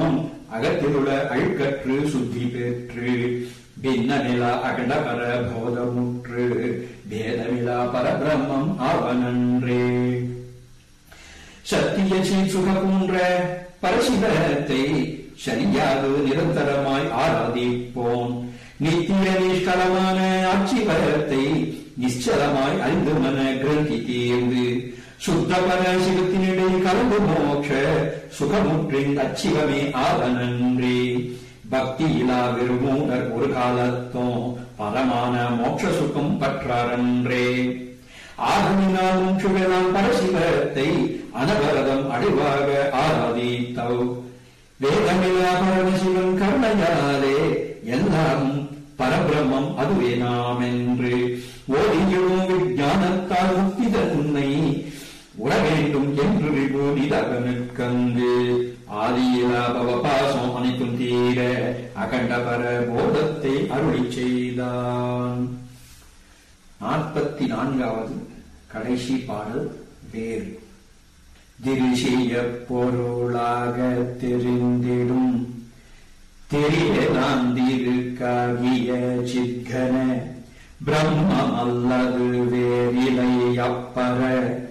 phone அகத்திலுள்ள அழுக்கற்று சுத்தி பெற்று பின்ன நிலா அகண்டபர போதமுற்று பேதமிலா பரபிரம்மம் அவனன்றே சத்திய சுக போன்ற பரசிவத்தை சரியாக நிரந்தரமாய் ஆராதிப்போம் நித்திய நிஷ்கலமான ஆட்சிபரத்தை நிச்சலமாய் அறிந்து மன கிரந்தி தேர்ந்து சுத்த பரசிவத்தினிடை கலந்து மோட்ச சுகமுற்றின் அச்சிவமே ஆவனன்றே பக்தி இலா விருமூடர் ஒரு காலத்தும் பரமான மோட்ச சுகம் பற்றாரன்றே ஆகமினால் மூச்சுவெல்லாம் பரசிவத்தை அனவரதம் அடிவாக ஆராதித்தவ் வேதமில்லா பரமசிவன் கருணையாலே எல்லாம் பரபிரம்மம் அதுவே நாம் என்று ஓடியும் விஞ்ஞானத்தால் முக்தித உன்னை உண வேண்டும் என்று விபூதிதகனுக்கங்கு ஆதியிலா பவபாசம் அனைத்தும் தீர அகண்டபர போதத்தை அருளி செய்தான் நாற்பத்தி நான்காவது கடைசி பாடல் வேறு திரிசிய பொருளாக தெரிந்திடும் தெரியலாந்திருக்காகிய சித்கன பிரம்மம் அல்லது வேறிலை அப்பற